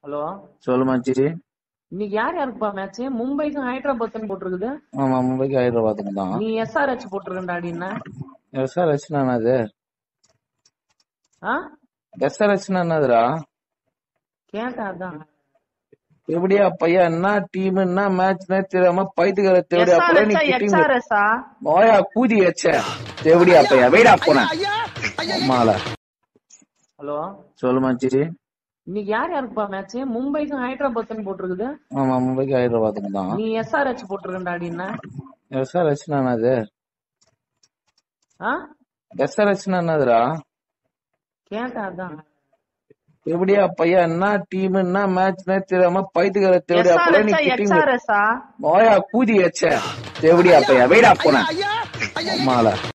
hello சொல்லு மச்சி இன்னைக்கு யார் யாருக்குப்பா மேட்ச் மும்பைக்கும் ஹைதராபாத்துன்னு போட்டிருக்குது ஆமா மும்பைக்கு ஹைதராபாத்துக்கு தான் நீ எஸ்ஆர்ஹெச் போட்டிருக்கா அப்படின்னா எஸ்ஆர்ஹெச் என்னது ஆ எஸ்ஆர்ஹெச் என்னதுடா கேட்டா அதான் எப்படியா பையன் என்ன டீம் என்ன மேட்ச்னே தெரியாம பைத்துக்கிற தேவடியா போல நீ எஸ்ஆர்ஹெச்சா கிட்டிங் எக்ஸ்ஆர்எஸ்ஆ ஓயா கூதி வச்ச தேவடியா பையா வெயிடா போன மால ஹலோ சொல்லு மச்சி இன்னைக்கு யார் யாருக்குப்பா மேட்ச் மும்பைக்கும் ஹைதராபாத்துன்னு போட்டிருக்குது ஆமா மும்பைக்கு ஹைதராபாத்துக்கு தான் நீ எஸ்ஆர்ஹெச் போட்டிருக்கா அப்படின்னா எஸ்ஆர்ஹெச் என்னது ஆ எஸ்ஆர்ஹெச் என்னதுடா கேட்டா அதான் எப்படியா பையன் என்ன டீம் என்ன மேட்ச்னே தெரியாம பைத்துக்கிற தேவடியா போல நீ எஸ்ஆர்ஹெச்சா கிட்டிங் எக்ஸ்ஆர்எஸ்ஆ ஓயா கூதி வச்ச தேவடியா பையா வெயிடா போன மால